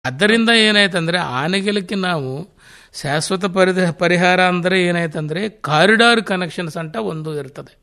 ಅದರಿಂದ ಏನಾಯ್ತಂದ್ರೆ ಆನೆಗಳಿಗೆ ನಾವು ಶಾಶ್ವತ ಪರಿ ಪರಿಹಾರ ಅಂದರೆ ಏನಾಯ್ತಂದ್ರೆ ಕಾರಿಡಾರ್ ಕನೆಕ್ಷನ್ಸ್ ಅಂತ ಒಂದು ಇರ್ತದೆ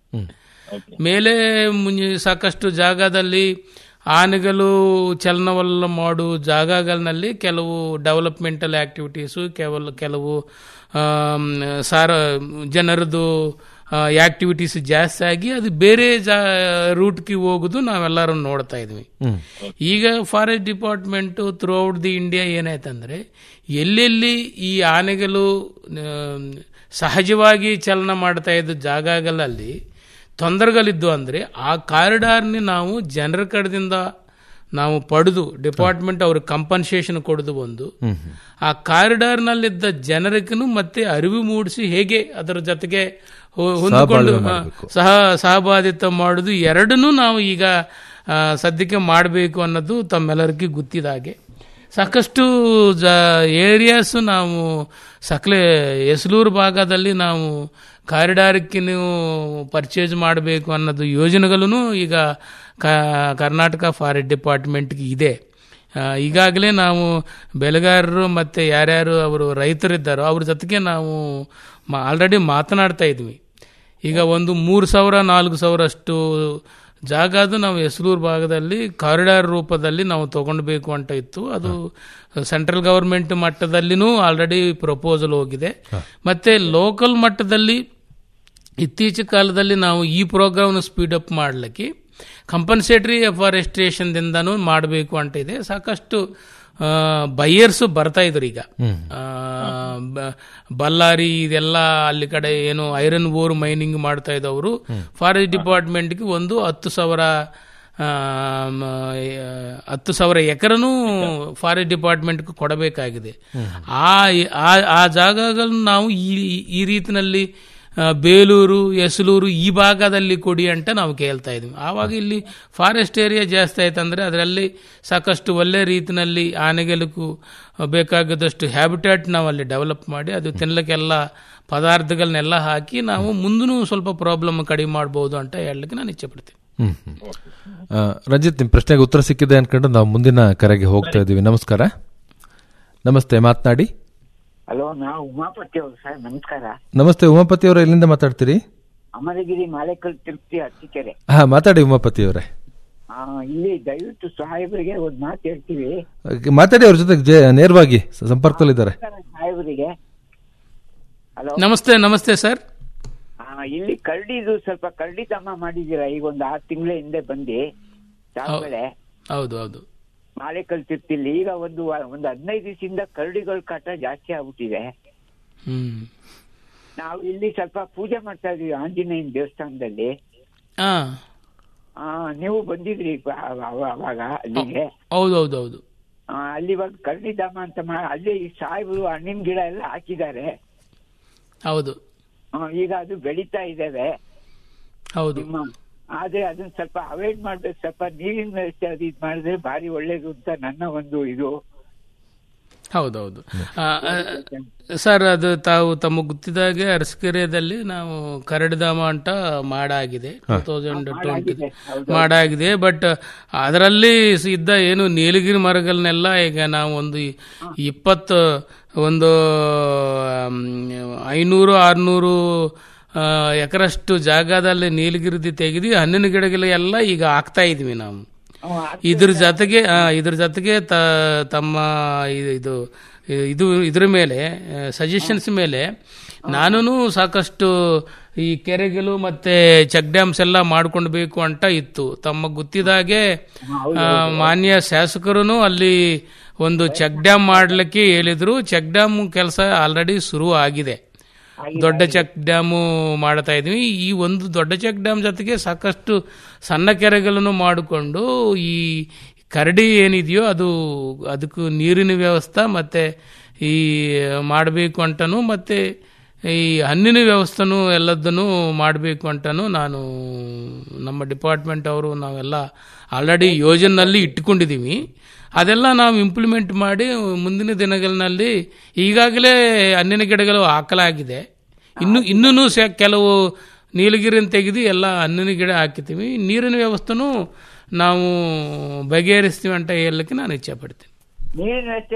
ಮೇಲೆ ಮುಂಜಿ ಸಾಕಷ್ಟು ಜಾಗದಲ್ಲಿ ಆನೆಗಳು ಚಲನವಲ್ಲ ಮಾಡು ಜಾಗಗಳಲ್ಲಿ ಕೆಲವು ಡೆವಲಪ್ಮೆಂಟಲ್ ಆಕ್ಟಿವಿಟೀಸು ಕೆಲವು ಕೆಲವು ಆಮ್, ಸಾರ ಜನರದು ಆಕ್ಟಿವಿಟೀಸ್ ಜಾಸ್ತಿ ಆಗಿ ಅದು ಬೇರೆ ಜಾ ರೂಟ್ಗೆ ಹೋಗೋದು ನಾವೆಲ್ಲರೂ ನೋಡ್ತಾ ಇದ್ವಿ ಈಗ forest department throughout the India ಏನಾಯ್ತಂದ್ರೆ ಎಲ್ಲೆಲ್ಲಿ ಈ ಆನೆಗಳು ಆಮ್, ಸಹಜವಾಗಿ ಚಲನ ಮಾಡ್ತಾ ಇದ್ದ ಜಾಗಗಳಲ್ಲಿ ತೊಂದರೆಗಳಿದ್ದು ಅಂದರೆ ಆ ಕಾರಿಡಾರ್ನಿ ನಾವು ಜನರ ಕಡೆದಿಂದ ನಾವು ಪಡೆದು ಡಿಪಾರ್ಟ್ಮೆಂಟ್ ಅವ್ರಿಗೆ ಕಂಪನ್ಸೇಷನ್ ಕೊಡದು ಒಂದು ಆ ಕಾರಿಡಾರ್ನಲ್ಲಿದ್ದ ಜನರಿಗೂ ಮತ್ತೆ ಅರಿವು ಮೂಡಿಸಿ ಹೇಗೆ ಅದರ ಜೊತೆಗೆ ಹೊ- ಹೊಂದಿಕೊಂಡು ಹಾ, ಸಹ ಸಹಭಾಗಿತ್ವ ಮಾಡುದು ಎರಡನ್ನೂ ನಾವು ಈಗ ಆ, ಸದ್ಯಕ್ಕೆ ಮಾಡಬೇಕು ಅನ್ನೋದು ತಮ್ಮೆಲ್ಲರಿಗೂ ಗೊತ್ತಿದ ಹಾಗೆ ಸಾಕಷ್ಟು ಜ ಏರಿಯಾಸ್ ನಾವು ಸಕಲೆ ಎಸಲೂರು ಭಾಗದಲ್ಲಿ ನಾವು ಕಾರಿಡಾರಕ್ಕೆ ನೀವು ಪರ್ಚೇಸ್ ಮಾಡಬೇಕು ಅನ್ನೋದು ಯೋಜನೆಗಳೂ ಈಗ ಕ- ಕರ್ನಾಟಕ ಫಾರೆಸ್ಟ್ ಡಿಪಾರ್ಟ್ಮೆಂಟ್ಗೆ ಇದೆ ಆ, ಈಗಾಗಲೇ ನಾವು ಬೆಳೆಗಾರರು ಮತ್ತು ಯಾರ್ಯಾರು ಅವರು ರೈತರಿದ್ದಾರೋ ಅವ್ರ ಜೊತೆಗೆ ನಾವು ಆಲ್ರೆಡಿ ಮಾತನಾಡ್ತಾ ಇದ್ವಿ ಈಗ ಒಂದು ಮೂರು ಸಾವಿರ ನಾಲ್ಕು ಸಾವಿರ ಅಷ್ಟು ಜಾಗ ಅದು ನಾವು ಹೆಸರೂರು ಭಾಗದಲ್ಲಿ ಕಾರಿಡಾರ್ ರೂಪದಲ್ಲಿ ನಾವು ತಗೊಳ್ಬೇಕು ಅಂತ ಇತ್ತು ಅದು ಸೆಂಟ್ರಲ್ ಗವರ್ಮೆಂಟ್ ಮಟ್ಟದಲ್ಲಿನೂ ಆಲ್ರೆಡಿ ಪ್ರಪೋಸಲ್ ಹೋಗಿದೆ ಮತ್ತೆ ಲೋಕಲ್ ಮಟ್ಟದಲ್ಲಿ ಇತ್ತೀಚಿನ ಕಾಲದಲ್ಲಿ ನಾವು ಈ ಪ್ರೋಗ್ರಾಮ್ನ ಸ್ಪೀಡ್ ಅಪ್ ಮಾಡಲಿಕ್ಕೆ ಕಂಪನ್ಸೇಟರಿ ಎಫಾರೆಸ್ಟೇಷನ್ದಿಂದನೂ ಮಾಡಬೇಕು ಅಂತ ಇದೆ ಸಾಕಷ್ಟು ಬೈಯರ್ಸು ಬರ್ತಾ ಇದ್ರು ಈಗ ಆ, ಬ- ಬಳ್ಳಾರಿ ಇದೆಲ್ಲ ಅಲ್ಲಿ ಕಡೆ ಏನು ಐರನ್ ಓರ್ ಮೈನಿಂಗ್ ಮಾಡ್ತಾ ಇದ್ದವರು ಫಾರೆಸ್ಟ್ ಡಿಪಾರ್ಟ್ಮೆಂಟ್ಗೆ ಒಂದು ಹತ್ತು ಸಾವಿರ ಆ, ಮ, ಹತ್ತು ಸಾವಿರ ಎಕರೆನೂ ಫಾರೆಸ್ಟ್ ಡಿಪಾರ್ಟ್ಮೆಂಟ್ಗೆ ಕೊಡಬೇಕಾಗಿದೆ ಆ ಆ- ಆ ಜಾಗಗಳನ್ನು ನಾವು ಈ ಈ ರೀತಿನಲ್ಲಿ ಆ, ಬೇಲೂರು ಎಸಲೂರು ಈ ಭಾಗದಲ್ಲಿ ಕೊಡಿ ಅಂತ ನಾವು ಕೇಳ್ತಾ ಇದ್ವಿ ಆವಾಗ ಇಲ್ಲಿ ಫಾರೆಸ್ಟ್ ಏರಿಯಾ ಜಾಸ್ತಿ ಆಯ್ತಂದ್ರೆ ಅದರಲ್ಲಿ ಸಾಕಷ್ಟು ಒಳ್ಳೆ ರೀತಿನಲ್ಲಿ ಆನೆಗಳಿಗೂ ಬೇಕಾಗದಷ್ಟು ಹ್ಯಾಬಿಟ್ಯಾಟ್ ನಾವು ಅಲ್ಲಿ ಡೆವಲಪ್ ಮಾಡಿ ಅದು ತಿನ್ನಲಿಕ್ಕೆಲ್ಲ ಪದಾರ್ಥಗಳನ್ನೆಲ್ಲ ಹಾಕಿ ನಾವು ಮುಂದೂ ಸ್ವಲ್ಪ ಪ್ರಾಬ್ಲಮ್ ಕಡಿಮೆ ಮಾಡ್ಬೋದು ಅಂತ ಹೇಳಲಿಕ್ಕೆ ನಾನು ಇಚ್ಛೆ ಪಡ್ತೀನಿ ಹ್ಮ್ ಹ್ಮ್. ಆ, ರಂಜಿತ್ ನಿಮ್ ಪ್ರಶ್ನೆಗೆ ಉತ್ತರ ಸಿಕ್ಕಿದೆ ಅನ್ಕೊಂಡು ನಾವು ಮುಂದಿನ ಕರೆಗೆ ಹೋಗ್ತಾ ಇದ್ದೀವಿ ನಮಸ್ಕಾರ ನಮಸ್ತೆ ಮಾತನಾಡಿ ಹಲೋ ನಾವು ಉಮಾಪತಿ ಅವರು ಸರ್ ನಮಸ್ಕಾರ ನಮಸ್ತೆ ಉಮಾಪತಿ ಅವರ ಎಲ್ಲಿಂದ ಮಾತಾಡ್ತೀರಿ ಅಮರಗಿರಿ ಮಾಲೇಕಲ್ ತಿರುಪತಿ ಅರಸೀಕೆರೆ ಹಾ ಮಾತಾಡಿ ಉಮಾಪತಿ ಅವರೇ ಆ, ಇಲ್ಲಿ ದಯವಿಟ್ಟು ಸಾಹೇಬರಿಗೆ ಒಂದ್ ಮಾತು ಹೇಳ್ತೀವಿ ಮಾತಾಡಿ ಅವ್ರ ಜೊತೆ ಜೆ- ನೇರವಾಗಿ ಸಂಪರ್ಕದಲ್ಲಿದ್ದಾರೆ ಸಾಹೇಬರಿಗೆ ಹಲೋ ನಮಸ್ತೆ ನಮಸ್ತೆ ಸರ್ ಆ, ಇಲ್ಲಿ ಕರಡಿದು ಸ್ವಲ್ಪ ಕರಡಿ ಧಾಮ ಮಾಡಿದ್ದೀರಾ ಈಗ ಒಂದು ಆರು ತಿಂಗಳ ಹಿಂದೆ ಬಂದು ದಾವಳೆ ಹೌದು ಹೌದು ಮಾಲೇಕಲ್ ತಿರುಪ್ತಿಲಿ ಈಗ ಒಂದು ವ- ಒಂದು ಹದಿನೈದು ದಿವಸದಿಂದ ಕರಡಿಗಳ ಕಾಟ ಜಾಸ್ತಿ ಆಗ್ಬಿಟ್ಟಿದೆ ಹ್ಮ್ ನಾವು ಇಲ್ಲಿ ಸ್ವಲ್ಪ ಪೂಜೆ ಮಾಡ್ತಾ ಇದೀವಿ ಆಂಜನೇಯನ ದೇವಸ್ಥಾನದಲ್ಲಿ ಹಾ ಆ, ನೀವು ಬಂದಿದ್ರಿ ಅವ- ಅವ- ಅವಾಗ ಅಲ್ಲಿಗೆ ಹೌದು ಹೌದು ಹೌದು ಆ, ಅಲ್ಲಿ ಇವಾಗ ಕರಡಿಧಾಮ ಅಂತ ಮಾ ಅಲ್ಲಿ ಈ ಸಾಹೇಬರು ಹಣ್ಣಿನ ಗಿಡ ಎಲ್ಲ ಹಾಕಿದ್ದಾರೆ ಹೌದು ಆ, ಈಗ ಅದು ಬೆಳೀತಾ ಇದ್ದಾವೆ ಹೌದು ನಿಮ್ಮ ಆದ್ರೆ ಅದನ್ನ ಸ್ವಲ್ಪ ಅವಾಯ್ಡ್ ಮಾಡ್ಬೇಕು ಸ್ವಲ್ಪ ನೀರಿನ ವ್ಯವಸ್ಥೆ ಅದು ಇದು ಮಾಡಿದ್ರೆ ಭಾರಿ ಒಳ್ಳೇದು ಅಂತ ನನ್ನ ಒಂದು ಇದು ಹೌದೌದು ಆ, ಆ, ಸರ್ ಅದು ತಾವು ತಮಗೆ ಗೊತ್ತಿದಾಗೆ ಅರಸಕೆರೆಯಲ್ಲಿ ನಾವು ಕರಡಿಧಾಮ ಅಂತ ಮಾಡಾಗಿದೆ ಟೂ ತೌಸಂಡ್ ಟ್ವೆಂಟಿ ಮಾಡಾಗಿದೆ ಬಟ್ ಅದರಲ್ಲಿ ಇದ್ದ ಏನು ನೀಲಗಿರಿ ಮರಗಳನ್ನೆಲ್ಲ ಈಗ ನಾವು ಒಂದು ಇಪ್ಪತ್ತು ಒಂದು ಆಮ್, ಐನೂರು ಆರ್ನೂರು ಆ, ಎಕರಷ್ಟು ಜಾಗದಲ್ಲಿ ನೀಲಗಿರಿದಿ ತೆಗೆದು ಹಣ್ಣಿನ ಗಿಡಗಳೆಲ್ಲ ಈಗ ಹಾಕ್ತಾ ಇದೀವಿ ನಾವು ಇದ್ರ ಜೊತೆಗೆ ಆ, ಇದ್ರ ಜೊತೆಗೆ ತ- ತಮ್ಮ ಇದು- ಇದು ಇದು ಇದ್ರ ಮೇಲೆ ಸಜೆಷನ್ಸ್ ಮೇಲೆ ನಾನು ಸಾಕಷ್ಟು ಈ ಕೆರೆಗಳು ಮತ್ತೆ ಚೆಕ್ ಡ್ಯಾಮ್ಸ್ ಎಲ್ಲ ಮಾಡ್ಕೊಳ್ಬೇಕು ಅಂತ ಇತ್ತು ತಮ್ಮ ಗೊತ್ತಿದಾಗೆ ಆ, ಮಾನ್ಯ ಶಾಸಕರು ಅಲ್ಲಿ ಒಂದು ಚೆಕ್ ಡ್ಯಾಮ್ ಮಾಡ್ಲಿಕ್ಕೆ ಹೇಳಿದ್ರು ಚೆಕ್ ಡ್ಯಾಮ್ ಕೆಲಸ ಆಲ್ರೆಡಿ ಶುರು ಆಗಿದೆ ದೊಡ್ಡ ಚೆಕ್ ಡ್ಯಾಮು ಮಾಡ್ತಾ ಇದ್ವಿ ಈ ಒಂದು ದೊಡ್ಡ ಚೆಕ್ ಡ್ಯಾಮ್ ಜೊತೆಗೆ ಸಾಕಷ್ಟು ಸಣ್ಣ ಕೆರೆಗಳನ್ನು ಮಾಡಿಕೊಂಡು ಈ ಕರಡಿ ಏನಿದೆಯೋ ಅದು ಅದಕ್ಕೂ ನೀರಿನ ವ್ಯವಸ್ಥೆ ಮತ್ತೆ ಈ ಮಾಡಬೇಕು ಅಂತನೂ ಮತ್ತೆ ಈ ಹಣ್ಣಿನ ವ್ಯವಸ್ಥೆನೂ ಎಲ್ಲದನ್ನು ಮಾಡಬೇಕು ಅಂತನೂ ನಾನು ನಮ್ಮ ಡಿಪಾರ್ಟ್ಮೆಂಟ್ ಅವರು ನಾವೆಲ್ಲ ಆಲ್ರೆಡಿ ಯೋಜನೆಯಲ್ಲಿ ಇಟ್ಟುಕೊಂಡಿದ್ದೀವಿ ಅದೆಲ್ಲ ನಾವು ಇಂಪ್ಲಿಮೆಂಟ್ ಮಾಡಿ ಮುಂದಿನ ದಿನಗಳಲ್ಲಿ ಈಗಾಗಲೇ ಹಣ್ಣಿನ ಗಿಡಗಳು ಹಾಕಲಾಗಿದೆ ಇನ್ನು ಇನ್ನೂ ಸಹ ಕೆಲವು ನೀಲಗಿರಿನ ತೆಗೆದು ಎಲ್ಲ ಹಣ್ಣಿನ ಗಿಡ ಹಾಕಿದ್ದೀವಿ ನೀರಿನ ವ್ಯವಸ್ಥೆನೂ ನಾವು ಬಗೆಹರಿಸ್ತೀವಿ ಅಂತ ಹೇಳಲಿಕ್ಕೆ ನಾನು ಇಚ್ಛೆ ಪಡ್ತೀನಿ ನೀರಿನ ವ್ಯವಸ್ಥೆ